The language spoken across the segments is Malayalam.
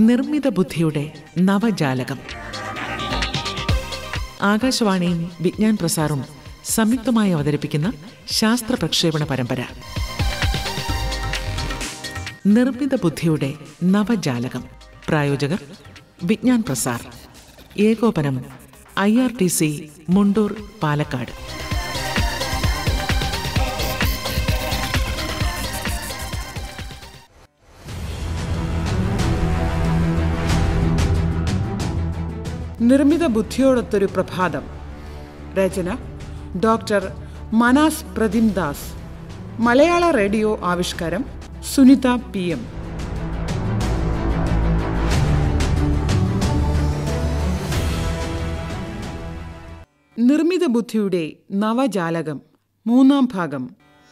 നിർമ്മിത ബുദ്ധിയുടെ നവജാലകം ആകാശവാണിയും വിജ്ഞാൻ പ്രസാറും സംയുക്തമായി അവതരിപ്പിക്കുന്ന ശാസ്ത്ര പ്രക്ഷേപണ പരമ്പര നിർമ്മിത ബുദ്ധിയുടെ നവജാലകം പ്രായോജകർ വിജ്ഞാൻ പ്രസാർ ഏകോപനം I R T C Mundur Palakkad നിർമ്മിത ബുദ്ധിയോടൊത്തൊരു പ്രഭാതം രചന ഡോക്ടർ മനാസ് പ്രതിം ദാസ് മലയാള റേഡിയോ ആവിഷ്കാരം സുനിത പി എം നിർമ്മിത ബുദ്ധിയുടെ നവജാലകം മൂന്നാം ഭാഗം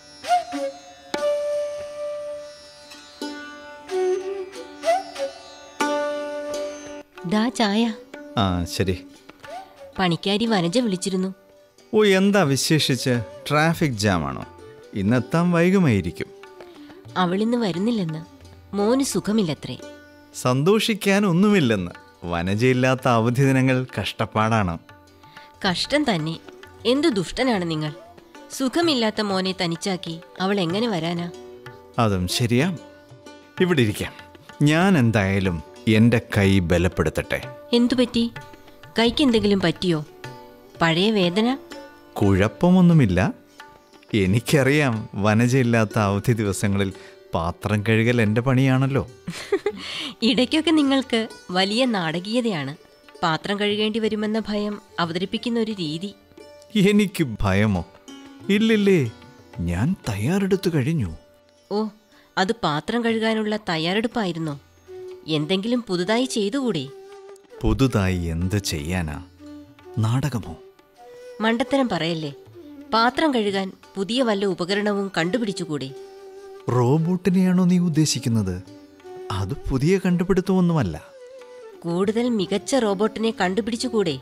ദാ ചായ ആ ശരി പണിക്കാരി വനജ വിളിച്ചിരുന്നു ഓ എന്താ വിശേഷിച്ച് ട്രാഫിക് ജാമാണോ ഇന്നെത്താൻ വൈകുമായിരിക്കും അവളിന്ന് വരുന്നില്ലെന്ന് മോന് സുഖമില്ലത്രേ സന്തോഷിക്കാൻ ഒന്നുമില്ലെന്ന് വനജയില്ലാത്ത അവധി ദിനങ്ങൾ കഷ്ടപ്പാടാണ് കഷ്ടം തന്നെ എന്തു ദുഷ്ടനാണ് നിങ്ങൾ സുഖമില്ലാത്ത മോനെ തനിച്ചാക്കി അവൾ എങ്ങനെ വരാനാ അതും ശരിയാ ഇവിടെ ഇരിക്കാം ഞാൻ എന്തായാലും എൻ്റെ കൈ ബലപ്പെടുത്തട്ടെ എന്തു പറ്റി കൈക്ക് എന്തെങ്കിലും പറ്റിയോ പഴയ വേദന കുഴപ്പമൊന്നുമില്ല എനിക്കറിയാം വനജയില്ലാത്ത അവധി ദിവസങ്ങളിൽ പാത്രം കഴുകൽ എൻ്റെ പണിയാണല്ലോ ഇടയ്ക്കൊക്കെ നിങ്ങൾക്ക് വലിയ നാടകീയതയാണ് പാത്രം കഴുകേണ്ടി വരുമെന്ന ഭയം അവതരിപ്പിക്കുന്ന ഒരു രീതി എനിക്ക് ഭയമോ ഇല്ലില്ലേ ഞാൻ തയ്യാറെടുത്തു കഴിഞ്ഞു ഓ അത് പാത്രം കഴുകാനുള്ള തയ്യാറെടുപ്പായിരുന്നോ എന്തെങ്കിലും പുതുതായി ചെയ്തുകൂടെ പുതുതായി എന്ത് ചെയ്യാനാ നാടകമോ മണ്ടത്തരം പറയല്ലേ പാത്രം കഴുകാൻ പുതിയ വല്ല ഉപകരണവും കണ്ടുപിടിച്ചുകൂടെ റോബോട്ടിനെയാണോ നീ ഉദ്ദേശിക്കുന്നത് അത് പുതിയ കണ്ടുപിടുത്തമൊന്നുമല്ല കൂടുതൽ മികച്ച റോബോട്ടിനെ കണ്ടുപിടിച്ചുകൂടെ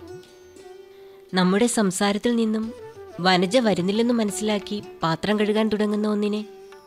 നമ്മുടെ സംസാരത്തിൽ നിന്നും വനജ വരുന്നില്ലെന്ന് മനസ്സിലാക്കി പാത്രം കഴുകാൻ തുടങ്ങുന്ന ഒന്നിനെ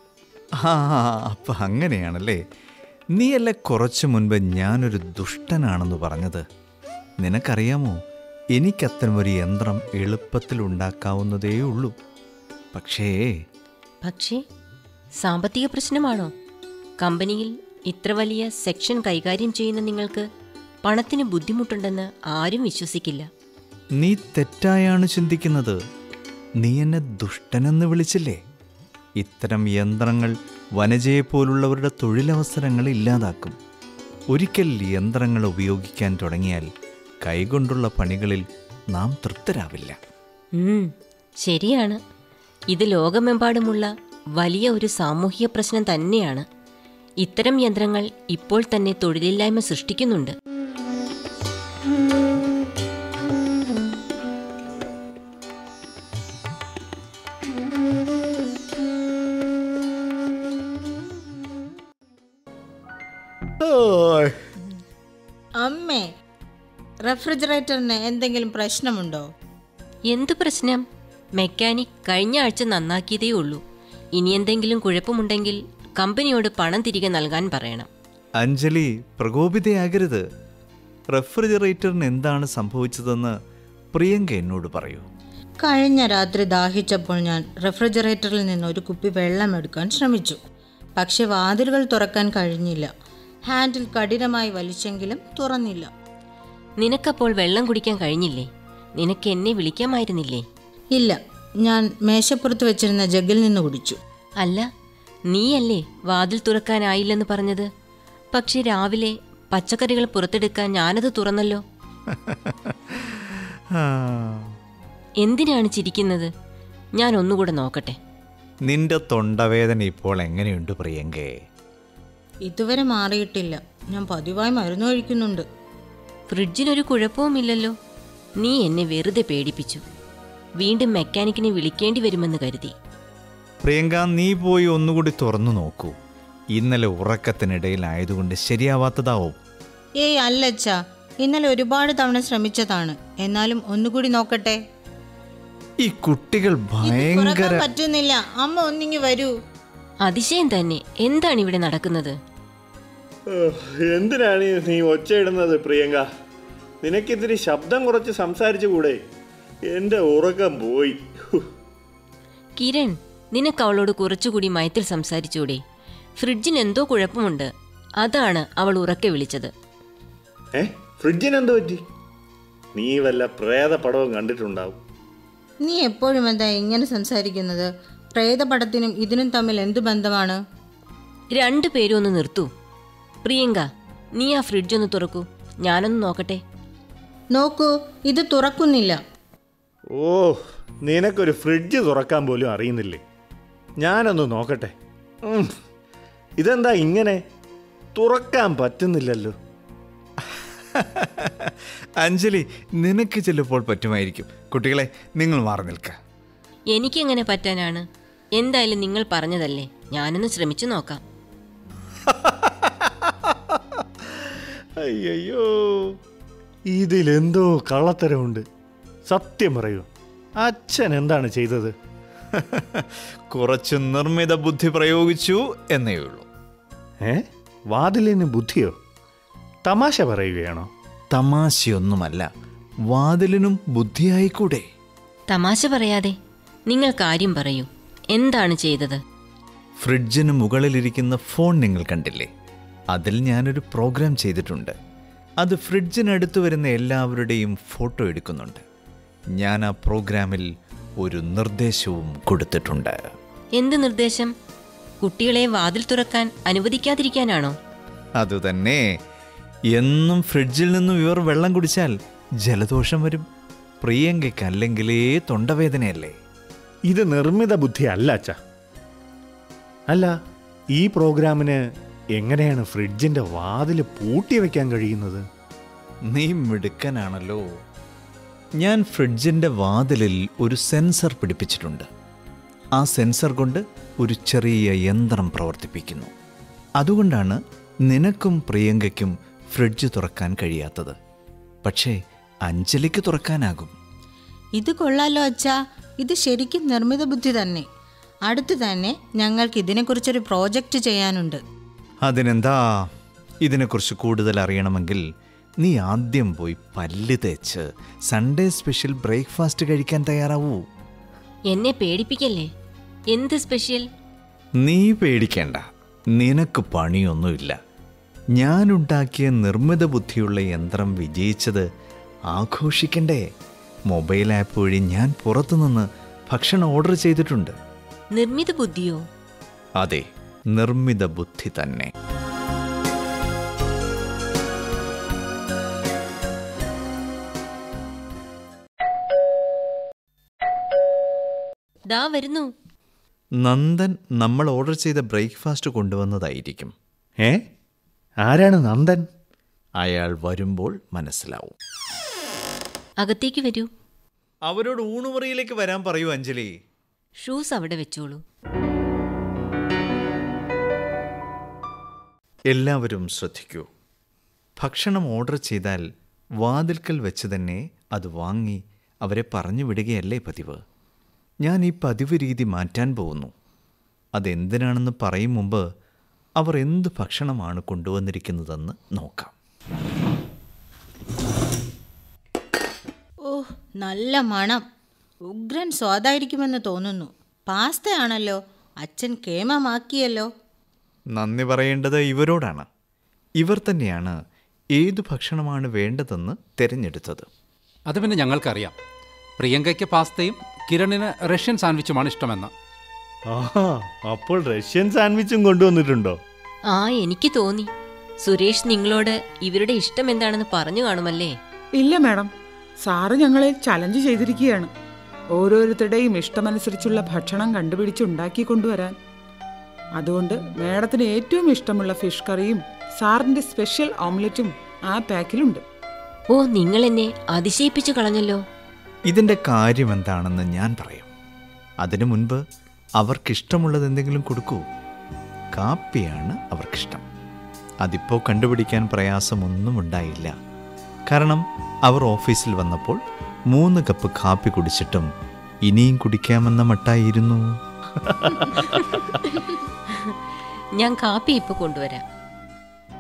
ആ അപ്പൊ അങ്ങനെയാണല്ലേ നീയല്ല കുറച്ചു മുൻപ് ഞാനൊരു ദുഷ്ടനാണെന്ന് പറഞ്ഞത് നിനക്കറിയാമോ എനിക്കത്തരമൊരു യന്ത്രം എളുപ്പത്തിൽ ഉണ്ടാക്കാവുന്നതേ ഉള്ളൂ പക്ഷേ പക്ഷേ സാമ്പത്തിക പ്രശ്നമാണോ കമ്പനിയിൽ ഇത്ര വലിയ സെക്ഷൻ കൈകാര്യം ചെയ്യുന്ന നിങ്ങൾക്ക് പണത്തിന് ബുദ്ധിമുട്ടുണ്ടെന്ന് ആരും വിശ്വസിക്കില്ല നീ തെറ്റായാണ് ചിന്തിക്കുന്നത് നീ എന്നെ ദുഷ്ടനെന്ന് വിളിച്ചില്ലേ ഇത്തരം യന്ത്രങ്ങൾ വനജയെപ്പോലുള്ളവരുടെ തൊഴിലവസരങ്ങൾ ഇല്ലാതാക്കും ഒരിക്കൽ യന്ത്രങ്ങൾ ഉപയോഗിക്കാൻ തുടങ്ങിയാൽ കൈകൊണ്ടുള്ള പണികളിൽ നാം തൃപ്തരാവില്ല ഉം, ശരിയാണ് ഇത് ലോകമെമ്പാടുമുള്ള വലിയ ഒരു സാമൂഹിക പ്രശ്നം തന്നെയാണ് ഇത്തരം യന്ത്രങ്ങൾ ഇപ്പോൾ തന്നെ തൊഴിലില്ലായ്മ സൃഷ്ടിക്കുന്നുണ്ട് അമ്മേ റെഫ്രിജറേറ്ററിന് എന്തെങ്കിലും പ്രശ്നമുണ്ടോ എന്ത് പ്രശ്നം മെക്കാനിക് കഴിഞ്ഞ ആഴ്ച നന്നാക്കിയതേ ഉള്ളൂ ഇനി എന്തെങ്കിലും കുഴപ്പമുണ്ടെങ്കിൽ കമ്പനിയോട് പണം തിരികെ നൽകാൻ പറയണം അഞ്ജലി പ്രകോപിതയാകരുത് റെഫ്രിജറേറ്ററിന് എന്താണ് സംഭവിച്ചതെന്ന് പ്രിയങ്ക എന്നോട് പറയൂ കഴിഞ്ഞ രാത്രി ദാഹിച്ചപ്പോൾ ഞാൻ റെഫ്രിജറേറ്ററിൽ നിന്ന് ഒരു കുപ്പി വെള്ളം എടുക്കാൻ ശ്രമിച്ചു പക്ഷെ വാതിലുകൾ തുറക്കാൻ കഴിഞ്ഞില്ല ഹാൻഡിൽ കഠിനമായി വലിച്ചെങ്കിലും തുറന്നില്ല നിനക്കപ്പോൾ വെള്ളം കുടിക്കാൻ കഴിഞ്ഞില്ലേ നിനക്ക് എന്നെ വിളിക്കാമായിരുന്നില്ലേ ഇല്ല ഞാൻ മേശപ്പുറത്ത് വെച്ചിരുന്ന ജഗ്ഗിൽ നിന്ന് കുടിച്ചു അല്ല നീയല്ലേ വാതിൽ തുറക്കാനായില്ലെന്ന് പറഞ്ഞത് പക്ഷെ രാവിലെ പച്ചക്കറികൾ പുറത്തെടുക്കാൻ ഞാനത് തുറന്നല്ലോ എന്തിനാണ് ചിരിക്കുന്നത് ഞാൻ ഒന്നുകൂടെ നോക്കട്ടെ നിന്റെ തൊണ്ടവേദന ഇപ്പോൾ എങ്ങനെയുണ്ട് പ്രിയങ്കേ ഇതുവരെ മാറിയിട്ടില്ല ഞാൻ പതിവായി മരുന്ന് കഴിക്കുന്നുണ്ട് ഫ്രിഡ്ജിനൊരു കുഴപ്പവുമില്ലല്ലോ നീ എന്നെ വെറുതെ പേടിപ്പിച്ചു വീണ്ടും മെക്കാനിക്കിനെ വിളിക്കേണ്ടി വരുമെന്ന് കരുതി പ്രിയങ്ക നീ പോയി ഒന്നുകൂടി തുറന്നു നോക്കൂ ഇന്നലെ ഉറക്കത്തിനിടയിലായതുകൊണ്ട് ശരിയാവാത്തതാവും ഏയ് അല്ലച്ചാ ഇന്നലെ ഒരുപാട് തവണ ശ്രമിച്ചതാണ് എന്നാലും ഒന്നുകൂടി നോക്കട്ടെ ഈ കുട്ടികൾ ഭയങ്കര തുറക്കാൻ പറ്റുന്നില്ല അമ്മ ഒന്നിങ്ങി വരൂ അതിശയം തന്നെ എന്താണ് ഇവിടെ നടക്കുന്നത് എന്തിനാണ് നീ ഒച്ചയിടുന്നത് പ്രിയങ്ക നിനക്കിത്തിരി ശബ്ദം കുറച്ച് സംസാരിച്ചുകൂടെ എൻ്റെ ഉറക്കം പോയി ഹു. കിരൺ നിനക്ക് അവളോട് കുറച്ചുകൂടി മയത്തിൽ സംസാരിച്ചൂടെ ഫ്രിഡ്ജിന് എന്തോ കുഴപ്പമുണ്ട് അതാണ് അവൾ ഉറക്കെ വിളിച്ചത് ഏ ഫ്രിഡ്ജിന് എന്ത് പറ്റി നീ വല്ല പ്രേത പടവും കണ്ടിട്ടുണ്ടാവും നീ എപ്പോഴും എന്താ ഇങ്ങനെ സംസാരിക്കുന്നത് പ്രേതപടത്തിനും ഇതിനും തമ്മിൽ എന്ത് ബന്ധമാണ് രണ്ടു പേരും ഒന്ന് നിർത്തൂ പ്രിയങ്ക നീ ആ ഫ്രിഡ്ജ് ഒന്ന് തുറക്കൂ ഞാനൊന്ന് നോക്കട്ടെ നോക്കൂ ഇത് തുറക്കുന്നില്ല ഓ നിനക്കൊരു ഫ്രിഡ്ജ് തുറക്കാൻ പോലും അറിയുന്നില്ലേ ഞാനൊന്ന് നോക്കട്ടെ ഉം. ഇതെന്താ ഇങ്ങനെ തുറക്കാൻ പറ്റുന്നില്ലല്ലോ അഞ്ജലി നിനക്ക് ചിലപ്പോൾ പറ്റുമായിരിക്കും കുട്ടികളെ നിങ്ങൾ മാറി നിൽക്കുക എനിക്കെങ്ങനെ പറ്റാനാണ് എന്തായാലും നിങ്ങൾ പറഞ്ഞതല്ലേ ഞാനൊന്ന് ശ്രമിച്ചു നോക്കാം അയ്യോ ഇതിലെന്തോ കള്ളത്തരമുണ്ട് സത്യം പറയൂ അച്ഛൻ എന്താണ് ചെയ്തത് കുറച്ച് നിർമ്മിത ബുദ്ധി പ്രയോഗിച്ചു എന്നേ ഉള്ളൂ ഏ വാതിലിന് ബുദ്ധിയോ തമാശ പറയുകയാണോ തമാശയൊന്നുമല്ല വാതിലിനും ബുദ്ധിയായിക്കൂടെ തമാശ പറയാതെ നിങ്ങൾ കാര്യം പറയൂ എന്താണ് ചെയ്തത് ഫ്രിഡ്ജിന് മുകളിലിരിക്കുന്ന ഫോൺ നിങ്ങൾ കണ്ടില്ലേ അതിൽ ഞാനൊരു പ്രോഗ്രാം ചെയ്തിട്ടുണ്ട് അത് ഫ്രിഡ്ജിനടുത്ത് വരുന്ന എല്ലാവരുടെയും ഫോട്ടോ എടുക്കുന്നുണ്ട് ഞാൻ ആ പ്രോഗ്രാമിൽ ഒരു നിർദ്ദേശവും കൊടുത്തിട്ടുണ്ട് എന്ത് നിർദ്ദേശം കുട്ടികളെ വാതിൽ തുറക്കാൻ അനുവദിക്കാതിരിക്കാനാണോ അതുതന്നെ എന്നും ഫ്രിഡ്ജിൽ നിന്നും ഇവർ വെള്ളം കുടിച്ചാൽ ജലദോഷം വരും പ്രിയങ്കയ്ക്ക് അല്ലെങ്കിലേ തൊണ്ടവേദനയല്ലേ ഇത് നിർമ്മിത ബുദ്ധി അല്ല അച്ഛ അല്ല ഈ പ്രോഗ്രാമിന് എങ്ങനെയാണ് ഫ്രിഡ്ജിന്റെ വാതിൽ പൂട്ടി വെക്കാൻ കഴിയുന്നത് നീ മിടുക്കനാണല്ലോ ഞാൻ ഫ്രിഡ്ജിൻ്റെ വാതിലിൽ ഒരു സെൻസർ പിടിപ്പിച്ചിട്ടുണ്ട് ആ സെൻസർ കൊണ്ട് ഒരു ചെറിയ യന്ത്രം പ്രവർത്തിപ്പിക്കുന്നു അതുകൊണ്ടാണ് നിനക്കും പ്രിയങ്കയ്ക്കും ഫ്രിഡ്ജ് തുറക്കാൻ കഴിയാത്തത് പക്ഷേ അഞ്ജലിക്ക് തുറക്കാനാകും ഇത് കൊള്ളാലോ അച്ഛാ ഇത് ശരിക്കും നിർമ്മിത ബുദ്ധി തന്നെ അടുത്ത് തന്നെ ഞങ്ങൾക്ക് ഇതിനെക്കുറിച്ചൊരു പ്രോജക്റ്റ് ചെയ്യാനുണ്ട് അതിനെന്താ ഇതിനെക്കുറിച്ച് കൂടുതൽ അറിയണമെങ്കിൽ നീ ആദ്യം പോയി പല്ല് തേച്ച് സൺഡേ സ്പെഷ്യൽ ബ്രേക്ക്ഫാസ്റ്റ് കഴിക്കാൻ തയ്യാറാവൂ എന്നെ പേടിപ്പിക്കല്ലേ എന്ത് സ്പെഷ്യൽ നീ പേടിക്കേണ്ട നിനക്ക് പണിയൊന്നുമില്ല ഞാനുണ്ടാക്കിയ നിർമ്മിത ബുദ്ധിയുള്ള യന്ത്രം വിജയിച്ചത് ആഘോഷിക്കണ്ടേ മൊബൈൽ ആപ്പ് വഴി ഞാൻ പുറത്തുനിന്ന് ഭക്ഷണം ഓർഡർ ചെയ്തിട്ടുണ്ട് നിർമ്മിത ബുദ്ധിയോ അതെ നിർമ്മിത ബുദ്ധി തന്നെ ദാ വരുന്നു നന്ദൻ നമ്മൾ ഓർഡർ ചെയ്ത ബ്രേക്ക്ഫാസ്റ്റ് കൊണ്ടുവന്നതായിരിക്കും ഏ ആരാണ് നന്ദൻ അയാൾ വരുമ്പോൾ മനസ്സിലാവും അകത്തേക്ക് വരൂ അവരോട് ഊണുമുറിയിലേക്ക് വരാൻ പറയൂ അഞ്ജലി ഷൂസ് അവിടെ വെച്ചോളൂ എല്ലാവരും ശ്രദ്ധിക്കൂ ഭക്ഷണം ഓർഡർ ചെയ്താൽ വാതിൽക്കൽ വെച്ച് തന്നെ അത് വാങ്ങി അവരെ പറഞ്ഞു വിടുകയല്ലേ പതിവ് ഞാൻ ഈ പതിവ് രീതി മാറ്റാൻ പോകുന്നു അതെന്തിനാണെന്ന് പറയും മുമ്പ് അവർ എന്ത് ഭക്ഷണമാണ് കൊണ്ടുവന്നിരിക്കുന്നതെന്ന് നോക്കാം ഓ നല്ല മണം ഉഗ്രൻ സ്വാദായിരിക്കുമെന്ന് തോന്നുന്നു പാസ്തയാണല്ലോ അച്ഛൻ കേമമാക്കിയല്ലോ നന്ദി പറയേണ്ടത് ഇവരോടാണ് ഇവർ തന്നെയാണ് ഏതു ഭക്ഷണമാണ് വേണ്ടതെന്ന് തിരഞ്ഞെടുത്തത് അത് പിന്നെ ഞങ്ങൾക്കറിയാം പ്രിയങ്കയ്ക്ക് പാസ്തയും കിരണിന് റഷ്യൻ സാൻഡ്വിച്ചുമാണ് ഇഷ്ടമെന്ന് ആഹാ അപ്പോൾ റഷ്യൻ സാൻഡ്വിച്ചും കൊണ്ടുവന്നിട്ടുണ്ടോ ആ എനിക്ക് തോന്നി സുരേഷ് നിങ്ങളോട് ഇവരുടെ ഇഷ്ടം എന്താണെന്ന് പറഞ്ഞു കാണുമല്ലേ ഇല്ല മാഡം സാറ് ഞങ്ങളെ ചലഞ്ച് ചെയ്തിരിക്കുകയാണ് ഓരോരുത്തരുടെയും ഇഷ്ടമനുസരിച്ചുള്ള ഭക്ഷണം കണ്ടുപിടിച്ചുണ്ടാക്കി കൊണ്ടുവരാൻ അതുകൊണ്ട് മാഡത്തിന് ഏറ്റവും ഇഷ്ടമുള്ള ഫിഷ് കറിയും സാറിന്റെ സ്പെഷ്യൽ ഓംലെറ്റും ആ പാക്കിലുണ്ട് ഓ നിങ്ങൾ എന്നെ അതിശയിപ്പിച്ചു കളഞ്ഞല്ലോ ഇതിൻ്റെ കാര്യം എന്താണെന്ന് ഞാൻ പറയാം അതിനു മുൻപ് അവർക്കിഷ്ടമുള്ളത് എന്തെങ്കിലും കൊടുക്കൂ കാപ്പിയാണ് അവർക്കിഷ്ടം അതിപ്പോൾ കണ്ടുപിടിക്കാൻ പ്രയാസമൊന്നും ഉണ്ടായില്ല കാരണം അവർ ഓഫീസിൽ വന്നപ്പോൾ മൂന്ന് കപ്പ് കാപ്പി കുടിച്ചിട്ടും ഇനിയും കുടിക്കാമെന്ന മട്ടായിരുന്നു ഞാൻ കാപ്പി ഇപ്പൊ കൊണ്ടുവരാം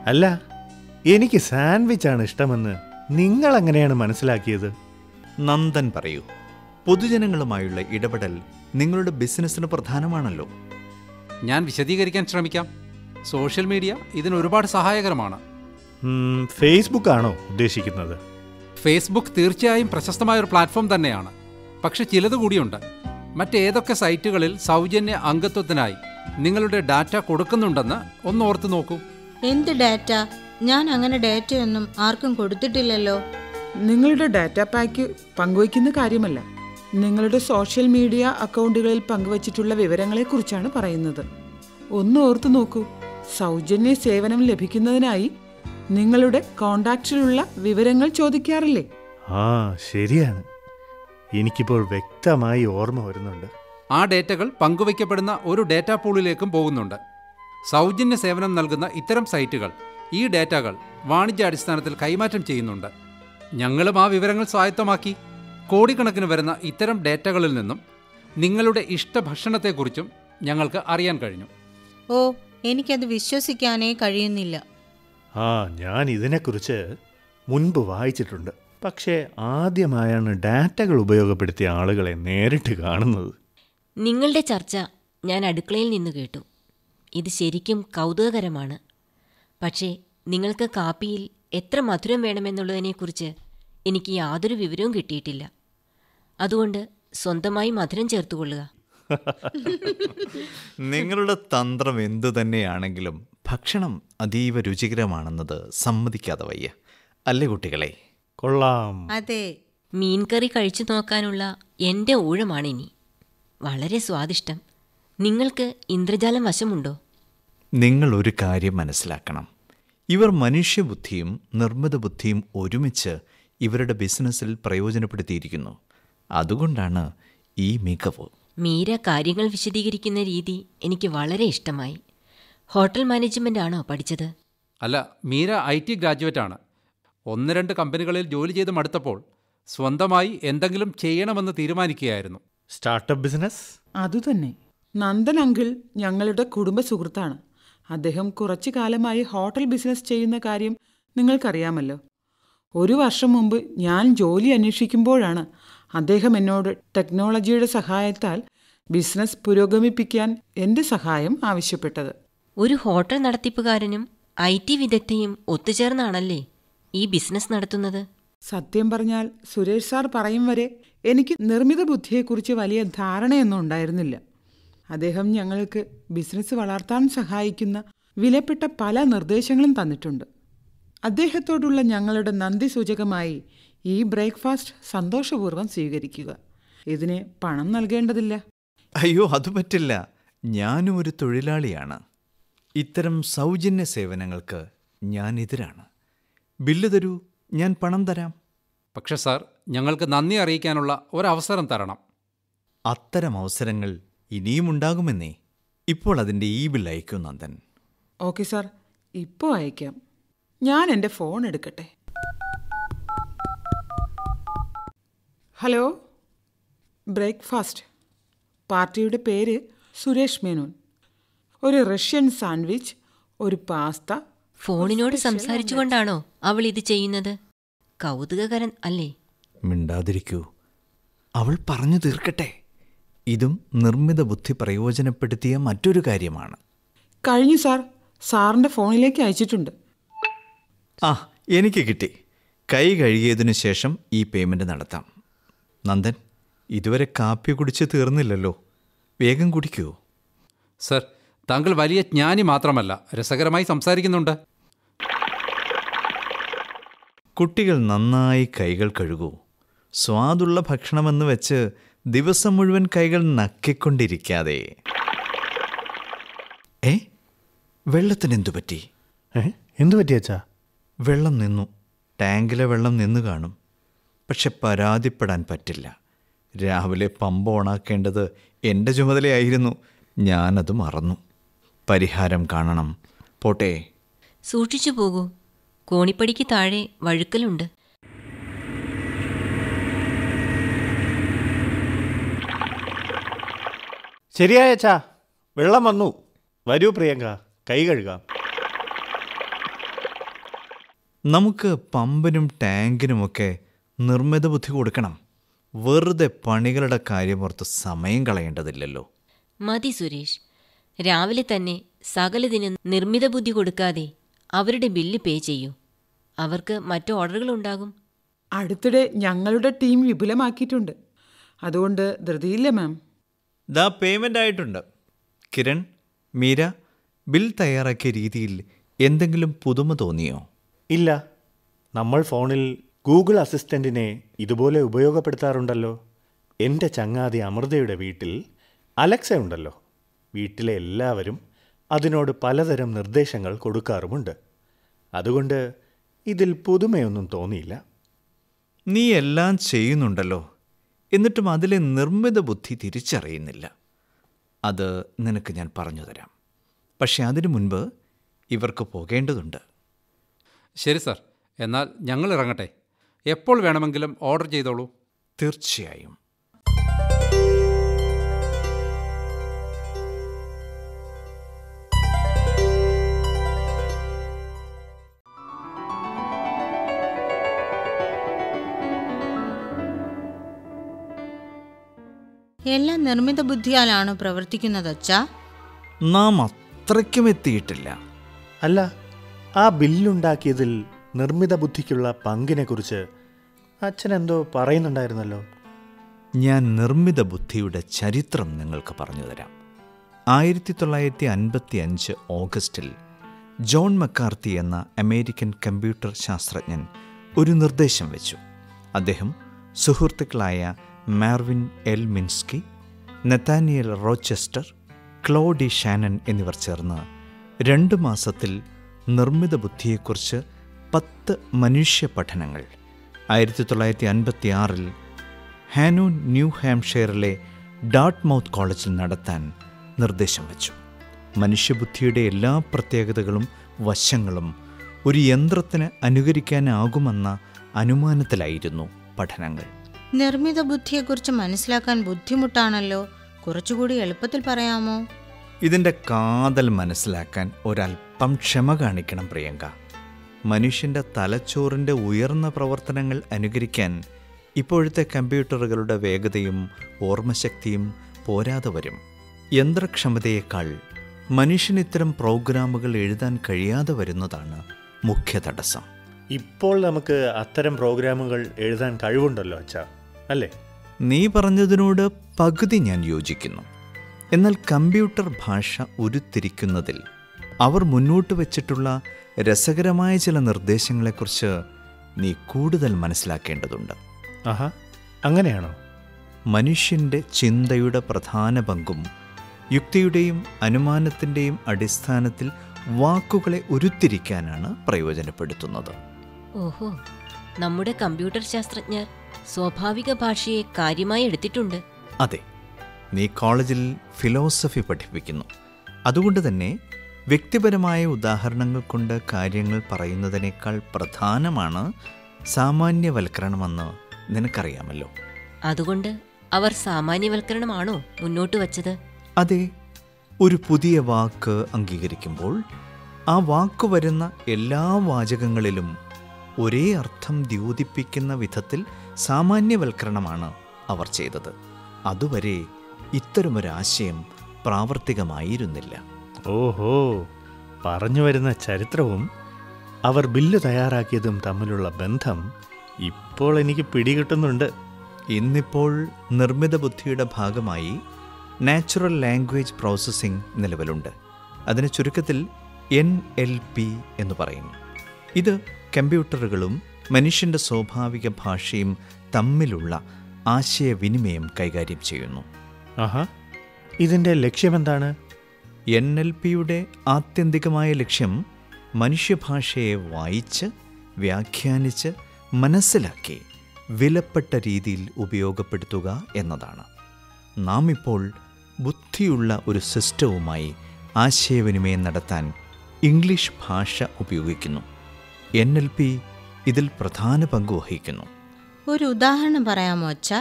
അല്ല എനിക്ക് സാൻഡ്വിച്ചാണ് ഇഷ്ടമെന്ന് നിങ്ങൾ എങ്ങനെയാണ് മനസ്സിലാക്കിയത് നന്ദൻ പറയൂ പൊതുജനങ്ങളുമായുള്ള ഇടപെടൽ നിങ്ങളുടെ ബിസിനസ്സിന് പ്രധാനമാണല്ലോ ഞാൻ വിശദീകരിക്കാൻ ശ്രമിക്കാം സോഷ്യൽ മീഡിയ ഇതിന് ഒരുപാട് സഹായകരമാണ് ഉം, ഫേസ്ബുക്ക് ആണോ ഉദ്ദേശിക്കുന്നത് ഫേസ്ബുക്ക് തീർച്ചയായും പ്രശസ്തമായ ഒരു പ്ലാറ്റ്ഫോം തന്നെയാണ് പക്ഷെ ചിലത് കൂടിയുണ്ട് മറ്റേതൊക്കെ സൈറ്റുകളിൽ സൗജന്യ അംഗത്വത്തിനായി നിങ്ങളുടെ ഡാറ്റ കൊടുക്കുന്നുണ്ടെന്ന് ഒന്ന് ഓർത്ത് നോക്കൂ എന്ത് ഡാറ്റ ഞാൻ അങ്ങനെ ഡാറ്റയൊന്നും ആർക്കും കൊടുത്തിട്ടില്ലല്ലോ നിങ്ങളുടെ ഡാറ്റ പാക്ക് പങ്കുവയ്ക്കുന്ന കാര്യമല്ല നിങ്ങളുടെ സോഷ്യൽ മീഡിയ അക്കൗണ്ടുകളിൽ പങ്കുവച്ചിട്ടുള്ള വിവരങ്ങളെക്കുറിച്ചാണ് പറയുന്നത് ഒന്ന് ഓർത്തു നോക്കൂ സൗജന്യ സേവനം ലഭിക്കുന്നതിനായി നിങ്ങളുടെ കോണ്ടാക്റ്റിലുള്ള വിവരങ്ങൾ ചോദിക്കാറില്ലേ ആ ശരിയാണ് എനിക്കിപ്പോൾ വ്യക്തമായി ഓർമ്മ വരുന്നുണ്ട് ആ ഡേറ്റകൾ പങ്കുവയ്ക്കപ്പെടുന്ന ഒരു ഡേറ്റാ പൂളിലേക്കും പോകുന്നുണ്ട് സൗജന്യ സേവനം നൽകുന്ന ഇത്തരം സൈറ്റുകൾ ഈ ഡേറ്റകൾ വാണിജ്യാടിസ്ഥാനത്തിൽ കൈമാറ്റം ചെയ്യുന്നുണ്ട് ഞങ്ങളും ആ വിവരങ്ങൾ സ്വായത്തമാക്കി കോടിക്കണക്കിന് വരുന്ന ഇത്തരം ഡേറ്റകളിൽ നിന്നും നിങ്ങളുടെ ഇഷ്ട ഭക്ഷണത്തെക്കുറിച്ചും ഞങ്ങൾക്ക് അറിയാൻ കഴിഞ്ഞു ഓ എനിക്കത് വിശ്വസിക്കാനേ കഴിയുന്നില്ല ആ ഞാൻ ഇതിനെക്കുറിച്ച് മുൻപ് വായിച്ചിട്ടുണ്ട് പക്ഷേ ആദ്യമായാണ് ഡാറ്റകൾ ഉപയോഗപ്പെടുത്തിയ ആളുകളെ നേരിട്ട് കാണുന്നത് നിങ്ങളുടെ ചർച്ച ഞാൻ അടുക്കളയിൽ നിന്ന് കേട്ടു ഇത് ശരിക്കും കൗതുകകരമാണ് പക്ഷേ നിങ്ങൾക്ക് കാപ്പിയിൽ എത്ര മധുരം വേണമെന്നുള്ളതിനെക്കുറിച്ച് എനിക്ക് യാതൊരു വിവരവും കിട്ടിയിട്ടില്ല അതുകൊണ്ട് സ്വന്തമായി മധുരം ചേർത്തുകൊള്ളുക നിങ്ങളുടെ തന്ത്രം എന്തു തന്നെയാണെങ്കിലും ഭക്ഷണം അതീവ രുചികരമാണെന്നത് സമ്മതിക്കാതെ വയ്യ അല്ലേ കുട്ടികളെ കൊള്ളാം അതെ മീൻകറി കഴിച്ചു നോക്കാനുള്ള എൻ്റെ ഊഴമാണിനി വളരെ സ്വാദിഷ്ടം നിങ്ങൾക്ക് ഇന്ദ്രജാലം വശമുണ്ടോ നിങ്ങൾ ഒരു കാര്യം മനസ്സിലാക്കണം ഇവർ മനുഷ്യബുദ്ധിയും നിർമ്മിത ബുദ്ധിയും ഒരുമിച്ച് ഇവരുടെ ബിസിനസ്സിൽ പ്രയോജനപ്പെടുത്തിയിരിക്കുന്നു അതുകൊണ്ടാണ് ഈ മികവ് മീര കാര്യങ്ങൾ വിശദീകരിക്കുന്ന രീതി എനിക്ക് വളരെ ഇഷ്ടമായി ഹോട്ടൽ മാനേജ്മെൻ്റ് ആണോ പഠിച്ചത് അല്ല മീര ഐ ടി ഗ്രാജുവേറ്റ് ആണ് ഒന്ന് രണ്ട് കമ്പനികളിൽ ജോലി ചെയ്ത് മടുത്തപ്പോൾ സ്വന്തമായി എന്തെങ്കിലും ചെയ്യണമെന്ന് തീരുമാനിക്കുകയായിരുന്നു സ്റ്റാർട്ടപ്പ് ബിസിനസ് അതുതന്നെ നന്ദൻ അങ്കിൾ ഞങ്ങളുടെ കുടുംബ സുഹൃത്താണ് അദ്ദേഹം കുറച്ചു കാലമായി ഹോട്ടൽ ബിസിനസ് ചെയ്യുന്ന കാര്യം നിങ്ങൾക്കറിയാമല്ലോ ഒരു വർഷം മുമ്പ് ഞാൻ ജോലി അന്വേഷിക്കുമ്പോഴാണ് അദ്ദേഹം എന്നോട് ടെക്നോളജിയുടെ സഹായത്താൽ ബിസിനസ് പുരോഗമിപ്പിക്കാൻ എൻ്റെ സഹായം ആവശ്യപ്പെട്ടത് ഒരു ഹോട്ടൽ നടത്തിപ്പുകാരനും ഐ ടി വിദഗ്ധയും ഒത്തുചേർന്നാണല്ലേ ഈ ബിസിനസ് നടത്തുന്നത് സത്യം പറഞ്ഞാൽ സുരേഷ് സാർ പറയും വരെ എനിക്ക് നിർമ്മിത ബുദ്ധിയെക്കുറിച്ച് വലിയ ധാരണയൊന്നും ഉണ്ടായിരുന്നില്ല അദ്ദേഹം ഞങ്ങൾക്ക് ബിസിനസ് വളർത്താൻ സഹായിക്കുന്ന വിലപ്പെട്ട പല നിർദ്ദേശങ്ങളും തന്നിട്ടുണ്ട് അദ്ദേഹത്തോടുള്ള ഞങ്ങളുടെ നന്ദി സൂചകമായി ഈ ബ്രേക്ക്ഫാസ്റ്റ് സന്തോഷപൂർവ്വം സ്വീകരിക്കുക ഇതിന് പണം നൽകേണ്ടതില്ല അയ്യോ അത് പറ്റില്ല ഞാനും ഒരു തൊഴിലാളിയാണ് ഇത്തരം സൗജന്യ സേവനങ്ങൾക്ക് ഞാൻ എതിരാണ് ബില്ല് തരൂ ഞാൻ പണം തരാം പക്ഷെ സാർ ഞങ്ങൾക്ക് നന്ദി അറിയിക്കാനുള്ള ഒരവസരം തരണം അത്തരം അവസരങ്ങൾ ഇനിയും ഉണ്ടാകുമെന്നേ ഇപ്പോൾ അതിൻ്റെ ഈ ബിൽ അയക്കൂ നന്ദൻ ഓക്കെ സാർ ഇപ്പോൾ അയക്കാം ഞാൻ എൻ്റെ ഫോൺ എടുക്കട്ടെ ഹലോ ബ്രേക്ക്ഫാസ്റ്റ് പാർട്ടിയുടെ പേര് സുരേഷ് മേനോൻ ഒരു റഷ്യൻ സാൻഡ്വിച്ച് ഒരു പാസ്ത ഫോണിനോട് സംസാരിച്ചുകൊണ്ടാണോ അവൾ ഇത് ചെയ്യുന്നത് കൗതുകകരൻ അല്ലേ മിണ്ടാതിരിക്കൂ അവൾ പറഞ്ഞു തീർക്കട്ടെ ഇതും നിർമ്മിത ബുദ്ധി പ്രയോജനപ്പെടുത്തിയ മറ്റൊരു കാര്യമാണ് കഴിഞ്ഞു സാർ സാറിൻ്റെ ഫോണിലേക്ക് അയച്ചിട്ടുണ്ട് ആ എനിക്ക് കിട്ടി കൈ കഴുകിയതിനു ശേഷം ഈ പേയ്മെൻറ്റ് നടത്താം നന്ദൻ ഇതുവരെ കാപ്പി കുടിച്ച് തീർന്നില്ലല്ലോ വേഗം കുടിക്കൂ സർ താങ്കൾ വലിയ ജ്ഞാനി മാത്രമല്ല രസകരമായി സംസാരിക്കുന്നുണ്ട് കുട്ടികൾ നന്നായി കൈകൾ കഴുകൂ സ്വാദുള്ള ഭക്ഷണമെന്ന് വെച്ച് ദിവസം മുഴുവൻ കൈകൾ നക്കിക്കൊണ്ടിരിക്കാതെ ഏ വെള്ളത്തിനെന്തു പറ്റി ഏ എന്തു പറ്റിയച്ചാ വെള്ളം നിന്നു ടാങ്കിലെ വെള്ളം നിന്നു കാണും പക്ഷെ പരാതിപ്പെടാൻ പറ്റില്ല രാവിലെ പമ്പ് ഓണാക്കേണ്ടത് എൻ്റെ ചുമതലയായിരുന്നു ഞാനത് മറന്നു പരിഹാരം കാണണം പോട്ടെ സൂക്ഷിച്ചു പോകൂ കോണിപ്പടിക്ക് താഴെ വഴുക്കലുണ്ട് ശരിയായച്ചാ വെള്ളം വന്നു വരൂ പ്രിയങ്ക കൈ കഴുകാം നമുക്ക് പമ്പിനും ടാങ്കിനുമൊക്കെ നിർമ്മിത ബുദ്ധി കൊടുക്കണം വെറുതെ പണികളുടെ കാര്യമോർത്ത് സമയം കളയേണ്ടതില്ലല്ലോ മതി സുരേഷ് രാവിലെ തന്നെ സകലതിനും നിർമ്മിത ബുദ്ധി കൊടുക്കാതെ അവരുടെ ബില്ല് പേ ചെയ്യൂ അവർക്ക് മറ്റു ഓർഡറുകളുണ്ടാകും അടുത്തിടെ ഞങ്ങളുടെ ടീം വിപുലമാക്കിയിട്ടുണ്ട് അതുകൊണ്ട് ധൃതിയില്ല മാം ദാ പേയ്മെൻ്റ് ആയിട്ടുണ്ട് കിരൺ മീര ബിൽ തയ്യാറാക്കിയ രീതിയിൽ എന്തെങ്കിലും പുതുമ തോന്നിയോ ഇല്ല നമ്മൾ ഫോണിൽ ഗൂഗിൾ അസിസ്റ്റൻറ്റിനെ ഇതുപോലെ ഉപയോഗപ്പെടുത്താറുണ്ടല്ലോ എൻ്റെ ചങ്ങാതി അമൃതയുടെ വീട്ടിൽ അലക്സ ഉണ്ടല്ലോ വീട്ടിലെ എല്ലാവരും അതിനോട് പലതരം നിർദ്ദേശങ്ങൾ കൊടുക്കാറുമുണ്ട് അതുകൊണ്ട് ഇതിൽ പുതുമയൊന്നും തോന്നിയില്ല നീ എല്ലാം ചെയ്യുന്നുണ്ടല്ലോ എന്നിട്ടും അതിലെ നിർമ്മിത ബുദ്ധി തിരിച്ചറിയുന്നില്ല അത് നിനക്ക് ഞാൻ പറഞ്ഞു തരാം പക്ഷെ അതിനു മുൻപ് ഇവർക്ക് പോകേണ്ടതുണ്ട് ശരി സർ എന്നാൽ ഞങ്ങൾ ഇറങ്ങട്ടെ എപ്പോൾ വേണമെങ്കിലും ഓർഡർ ചെയ്തോളൂ തീർച്ചയായും എല്ലാം നിർമ്മിത ബുദ്ധിയാലാണോ പ്രവർത്തിക്കുന്നത് അച്ഛാ നാം അത്രയ്ക്കും എത്തിയിട്ടില്ല അല്ല ആ ബില്ലുണ്ടാക്കിയതിൽ നിർമ്മിത ബുദ്ധിക്കുള്ള പങ്കിനെക്കുറിച്ച് അച്ഛൻ എന്തോ പറയുന്നുണ്ടായിരുന്നല്ലോ ഞാൻ നിർമ്മിത ബുദ്ധിയുടെ ചരിത്രം നിങ്ങൾക്ക് പറഞ്ഞു തരാം ആയിരത്തി തൊള്ളായിരത്തി അൻപത്തി അഞ്ച് ഓഗസ്റ്റിൽ ജോൺ മക്കാർത്തി എന്ന അമേരിക്കൻ കമ്പ്യൂട്ടർ ശാസ്ത്രജ്ഞൻ ഒരു നിർദ്ദേശം വെച്ചു അദ്ദേഹം സുഹൃത്തുക്കളായ Marvin L Minsky Nathaniel Rochester Claude Shannon എന്നിവർ ചേർന്ന് രണ്ട് മാസത്തിൽ നിർമ്മിത ബുദ്ധിയെക്കുറിച്ച് പത്ത് മനുഷ്യ പഠനങ്ങൾ ആയിരത്തി തൊള്ളായിരത്തി അൻപത്തി ആറിൽ ഹാനൂൻ ന്യൂ ഹാംഷെയറിലെ ഡാട്ട് മൗത്ത് കോളേജിൽ നടത്താൻ നിർദ്ദേശം വച്ചു മനുഷ്യബുദ്ധിയുടെ എല്ലാ പ്രത്യേകതകളും വശങ്ങളും ഒരു യന്ത്രത്തിന് അനുകരിക്കാനാകുമെന്ന അനുമാനത്തിലായിരുന്നു പഠനങ്ങൾ നിർമ്മിത ബുദ്ധിയെക്കുറിച്ച് മനസ്സിലാക്കാൻ ബുദ്ധിമുട്ടാണല്ലോ കുറച്ചുകൂടി എളുപ്പത്തിൽ പറയാമോ ഇതിൻ്റെ കാതൽ മനസ്സിലാക്കാൻ ഒരല്പം ക്ഷമ കാണിക്കണം പ്രിയങ്ക മനുഷ്യൻ്റെ തലച്ചോറിൻ്റെ ഉയർന്ന പ്രവർത്തനങ്ങൾ അനുകരിക്കാൻ ഇപ്പോഴത്തെ കമ്പ്യൂട്ടറുകളുടെ വേഗതയും ഓർമ്മശക്തിയും പോരാതെ വരും യന്ത്രക്ഷമതയേക്കാൾ മനുഷ്യന് ഇത്തരം പ്രോഗ്രാമുകൾ എഴുതാൻ കഴിയാതെ വരുന്നതാണ് മുഖ്യ തടസ്സം ഇപ്പോൾ നമുക്ക് അത്തരം പ്രോഗ്രാമുകൾ എഴുതാൻ കഴിവുണ്ടല്ലോ അച്ഛാ അല്ലേ നീ പറഞ്ഞതിനോട് പകുതി ഞാൻ യോജിക്കുന്നു എന്നാൽ കമ്പ്യൂട്ടർ ഭാഷ ഉരുത്തിരിക്കുന്നതിൽ അവർ മുന്നോട്ട് വച്ചിട്ടുള്ള രസകരമായ ചില നിർദ്ദേശങ്ങളെക്കുറിച്ച് നീ കൂടുതൽ മനസ്സിലാക്കേണ്ടതുണ്ട് ആഹാ അങ്ങനെയാണോ മനുഷ്യൻ്റെ ചിന്തയുടെ പ്രധാന പങ്കും യുക്തിയുടെയും അനുമാനത്തിൻ്റെയും അടിസ്ഥാനത്തിൽ വാക്കുകളെ ഉരുത്തിരിക്കാനാണ് പ്രയോജനപ്പെടുത്തുന്നത് ഓഹോ നമ്മുടെ കമ്പ്യൂട്ടർ ശാസ്ത്രജ്ഞർ സ്വാഭാവിക ഭാഷയെ കാര്യമായി എടുത്തിട്ടുണ്ട് അതെ നീ കോളേജിൽ ഫിലോസഫി പഠിപ്പിക്കുന്നു അതുകൊണ്ട് തന്നെ വ്യക്തിപരമായ ഉദാഹരണങ്ങൾ കൊണ്ട് കാര്യങ്ങൾ പറയുന്നതിനേക്കാൾ പ്രധാനമാണ് സാമാന്യവൽക്കരണമെന്ന് നിനക്കറിയാമല്ലോ അതുകൊണ്ട് അവർ സാമാന്യവൽക്കരണമാണോ മുന്നോട്ട് വച്ചത് അതെ ഒരു പുതിയ വാക്ക് അംഗീകരിക്കുമ്പോൾ ആ വാക്ക് വരുന്ന എല്ലാ വാചകങ്ങളിലും ഒരേ അർത്ഥം ദ്യോതിപ്പിക്കുന്ന വിധത്തിൽ സാമാന്യവൽക്കരണമാണ് അവർ ചെയ്തത് അതുവരെ ഇത്തരമൊരാശയം പ്രാവർത്തികമായിരുന്നില്ല ഓഹോ പറഞ്ഞു വരുന്ന ചരിത്രവും അവർ ബില്ല് തയ്യാറാക്കിയതും തമ്മിലുള്ള ബന്ധം ഇപ്പോൾ എനിക്ക് പിടികിട്ടുന്നുണ്ട് ഇന്നിപ്പോൾ നിർമ്മിത ബുദ്ധിയുടെ ഭാഗമായി നാച്ചുറൽ ലാംഗ്വേജ് പ്രോസസ്സിംഗ് നിലവിലുണ്ട് അതിന് ചുരുക്കത്തിൽ എൻ എൽ പി എന്ന് പറയുന്നു ഇത് കമ്പ്യൂട്ടറുകളും മനുഷ്യൻ്റെ സ്വാഭാവിക ഭാഷയും തമ്മിലുള്ള ആശയവിനിമയം കൈകാര്യം ചെയ്യുന്നു ആഹാ ഇതിൻ്റെ ലക്ഷ്യമെന്താണ് എൻ എൽ പിയുടെ ആത്യന്തികമായ ലക്ഷ്യം മനുഷ്യഭാഷയെ വായിച്ച് വ്യാഖ്യാനിച്ച് മനസ്സിലാക്കി വിലപ്പെട്ട രീതിയിൽ ഉപയോഗപ്പെടുത്തുക എന്നതാണ് നാം ഇപ്പോൾ ബുദ്ധിയുള്ള ഒരു സിസ്റ്റവുമായി ആശയവിനിമയം നടത്താൻ ഇംഗ്ലീഷ് ഭാഷ ഉപയോഗിക്കുന്നു എൻ എൽ പി ഇതിൽ പ്രധാന പങ്ക് വഹിക്കുന്നു ഒരു ഉദാഹരണം പറയാമോ അച്ഛാ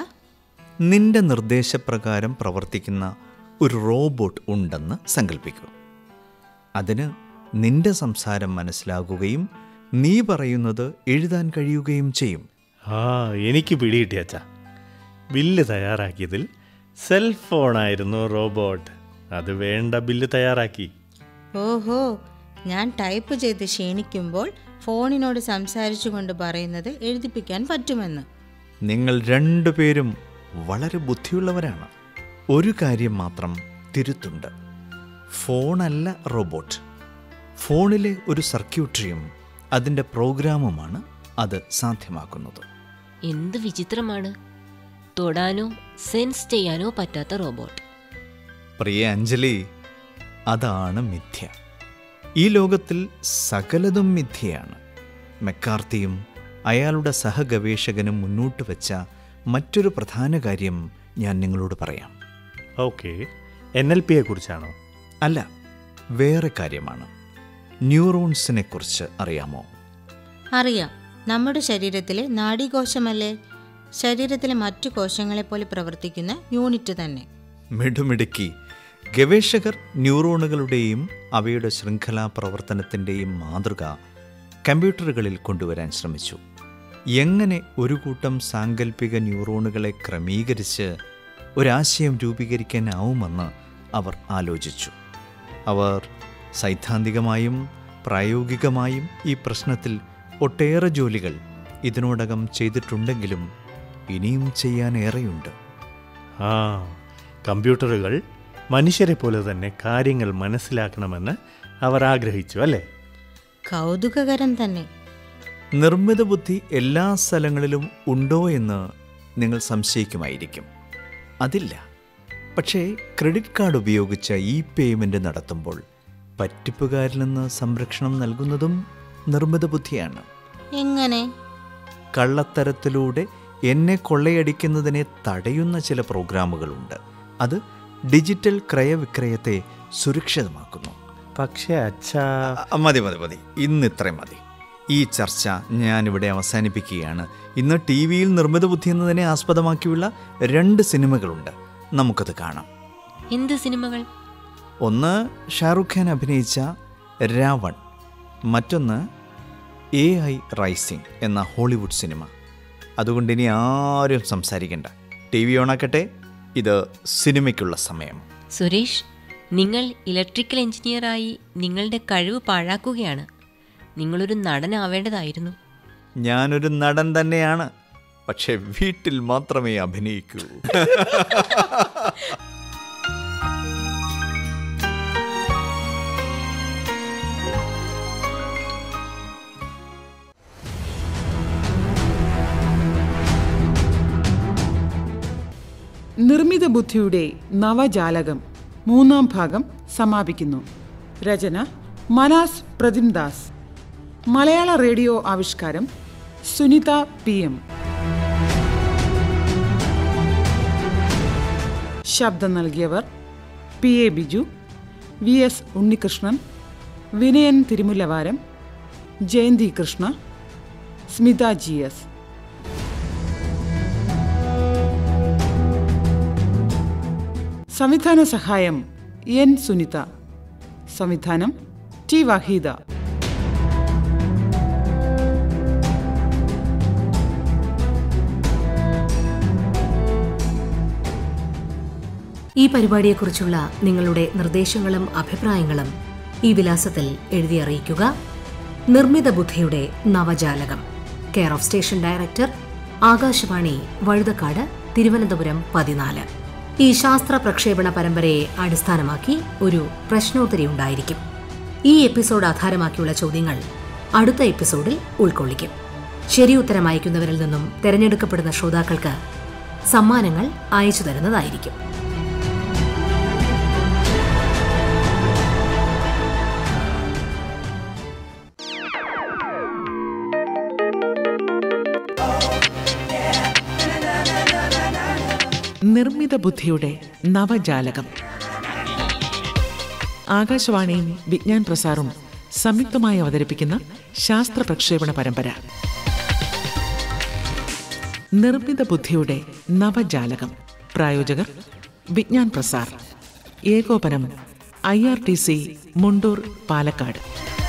നിന്റെ നിർദ്ദേശപ്രകാരം പ്രവർത്തിക്കുന്ന ഒരു റോബോട്ട് ഉണ്ടെന്ന് സങ്കല്പിക്കൂ അതിന് നിന്റെ സംസാരം മനസ്സിലാകുകയും നീ പറയുന്നത് എഴുതാൻ കഴിയുകയും ചെയ്യും ആ എനിക്ക് പിടികിട്ടി അച്ഛാ ബില്ല് തയ്യാറാക്കിയതിൽ സെൽ ഫോണായിരുന്നു റോബോട്ട് അത് വേണ്ട ബില്ല് തയ്യാറാക്കി ഓഹോ ഞാൻ ടൈപ്പ് ചെയ്ത് ക്ഷീണിക്കുമ്പോൾ ഫോണിനോട് സംസാരിച്ചുകൊണ്ട് പറയുന്നത് എഴുതിപ്പിക്കാൻ പറ്റുമെന്ന് നിങ്ങൾ രണ്ടുപേരും വളരെ ബുദ്ധിയുള്ളവരാണ് ഒരു കാര്യം മാത്രം തിരുത്തുണ്ട് ഫോണല്ല റോബോട്ട് ഫോണിലെ ഒരു സർക്യൂട്ടറിയും അതിൻ്റെ പ്രോഗ്രാമുമാണ് അത് സാധ്യമാക്കുന്നത് എന്ത് വിചിത്രമാണ് തൊടാനോ സെൻസ് ചെയ്യാനോ പറ്റാത്ത റോബോട്ട് പ്രിയ അഞ്ജലി അതാണ് മിഥ്യ ഈ ലോകത്തിൽ സകലതും മിഥ്യയാണ് മെക്കാർത്തിയും അയാളുടെ സഹഗവേഷകനും മുന്നോട്ട് വെച്ച മറ്റൊരു പ്രധാന കാര്യം ഞാൻ നിങ്ങളോട് പറയാം ഓക്കെ എൻ എൽ പിയെ കുറിച്ചാണോ അല്ല വേറെ കാര്യമാണ് ന്യൂറോൺസിനെ കുറിച്ച് അറിയാമോ അറിയാം നമ്മുടെ ശരീരത്തിലെ നാഡീകോശമല്ലേ ശരീരത്തിലെ മറ്റു കോശങ്ങളെപ്പോലെ പ്രവർത്തിക്കുന്ന യൂണിറ്റ് തന്നെ മിടുമിടുക്കി ഗവേഷകർ ന്യൂറോണുകളുടെയും അവയുടെ ശൃംഖലാ പ്രവർത്തനത്തിൻ്റെയും മാതൃക കമ്പ്യൂട്ടറുകളിൽ കൊണ്ടുവരാൻ ശ്രമിച്ചു എങ്ങനെ ഒരു കൂട്ടം സാങ്കല്പിക ന്യൂറോണുകളെ ക്രമീകരിച്ച് ഒരാശയം രൂപീകരിക്കാനാവുമെന്ന് അവർ ആലോചിച്ചു അവർ സൈദ്ധാന്തികമായും പ്രായോഗികമായും ഈ പ്രശ്നത്തിൽ ഒട്ടേറെ ജോലികൾ ഇതിനോടകം ചെയ്തിട്ടുണ്ടെങ്കിലും ഇനിയും ചെയ്യാനേറെയുണ്ട് ആ കമ്പ്യൂട്ടറുകൾ മനുഷ്യരെ പോലെ തന്നെ കാര്യങ്ങൾ മനസ്സിലാക്കണമെന്ന് അവർ ആഗ്രഹിച്ചു അല്ലേ കൗതുകകരം തന്നെ നിർമ്മിത ബുദ്ധി എല്ലാ സ്ഥലങ്ങളിലും ഉണ്ടോ എന്ന് നിങ്ങൾ സംശയിക്കുമായിരിക്കും അതില്ല പക്ഷേ ക്രെഡിറ്റ് കാർഡ് ഉപയോഗിച്ച് ഇ പേയ്മെൻ്റ് നടത്തുമ്പോൾ പറ്റിപ്പുകാരിൽ നിന്ന് സംരക്ഷണം നൽകുന്നതും നിർമ്മിത ബുദ്ധിയാണ് എങ്ങനെ കള്ളത്തരത്തിലൂടെ എന്നെ കൊള്ളയടിക്കുന്നതിനെ തടയുന്ന ചില പ്രോഗ്രാമുകളുണ്ട് അത് ഡിജിറ്റൽ ക്രയവിക്രയത്തെ സുരക്ഷിതമാക്കുന്നു പക്ഷേ അച്ഛാ അ, മതി മതി മതി ഇന്ന് ഇത്രയും മതി ഈ ചർച്ച ഞാനിവിടെ അവസാനിപ്പിക്കുകയാണ് ഇന്ന് ടി വിയിൽ നിർമ്മിത ബുദ്ധി എന്നതിനെ ആസ്പദമാക്കിയുള്ള രണ്ട് സിനിമകളുണ്ട് നമുക്കത് കാണാം എന്ത് സിനിമകൾ ഒന്ന് ഷാറുഖ് ഖാൻ അഭിനയിച്ച രാവൺ മറ്റൊന്ന് എ ഐ റൈസിംഗ് എന്ന ഹോളിവുഡ് സിനിമ അതുകൊണ്ട് ഇനി ആരും സംസാരിക്കണ്ട ടി വി ഓണാക്കട്ടെ ഇത് സിനിമയ്ക്കുള്ള സമയം സുരേഷ് നിങ്ങൾ ഇലക്ട്രിക്കൽ എഞ്ചിനീയറായി നിങ്ങളുടെ കഴിവ് പാഴാക്കുകയാണ് നിങ്ങളൊരു നടനാവേണ്ടതായിരുന്നു ഞാനൊരു നടൻ തന്നെയാണ് പക്ഷെ വീട്ടിൽ മാത്രമേ അഭിനയിക്കൂ നിർമ്മിത ബുദ്ധിയുടെ നവജാലകം മൂന്നാം ഭാഗം സമാപിക്കുന്നു രചന മനാസ് പ്രതിംദാസ് മലയാള റേഡിയോ ആവിഷ്കാരം സുനിത പി എം ശബ്ദം നൽകിയവർ P A Biju V S Unnikrishnan Vinayan Thirumullavaram Jayanthi Krishna Smitha G S സംവിധാന സഹായം എൻ സുനിത സംവിധാനം ടി വഹീദ ഈ പരിപാടിയെക്കുറിച്ചുള്ള നിങ്ങളുടെ നിർദ്ദേശങ്ങളും അഭിപ്രായങ്ങളും ഈ വിലാസത്തിൽ എഴുതി അറിയിക്കുക നിർമ്മിത ബുദ്ധിയുടെ നവജാലകം care of station director Akashvani Vazhuthacaud Thiruvananthapuram പതിനാല് ഈ ശാസ്ത്ര പ്രക്ഷേപണ പരമ്പരയെ അടിസ്ഥാനമാക്കി ഒരു പ്രശ്നോത്തരി ഉണ്ടായിരിക്കും ഈ എപ്പിസോഡ് ആധാരമാക്കിയുള്ള ചോദ്യങ്ങൾ അടുത്ത എപ്പിസോഡിൽ ഉൾക്കൊള്ളിക്കും ശരി ഉത്തരം അയക്കുന്നവരിൽ നിന്നും തെരഞ്ഞെടുക്കപ്പെടുന്ന ശ്രോതാക്കൾക്ക് സമ്മാനങ്ങൾ അയച്ചു തരുന്നതായിരിക്കും നിർമ്മിത ബുദ്ധിയുടെ നവജാലകം ആകാശവാണിയും വിജ്ഞാൻ പ്രസാറും സംയുക്തമായി അവതരിപ്പിക്കുന്ന ശാസ്ത്ര പ്രക്ഷേപണ പരമ്പര നിർമ്മിത ബുദ്ധിയുടെ നവജാലകം പ്രായോജകർ വിജ്ഞാൻ പ്രസാർ ഏകോപനം I R T C Mundur Palakkad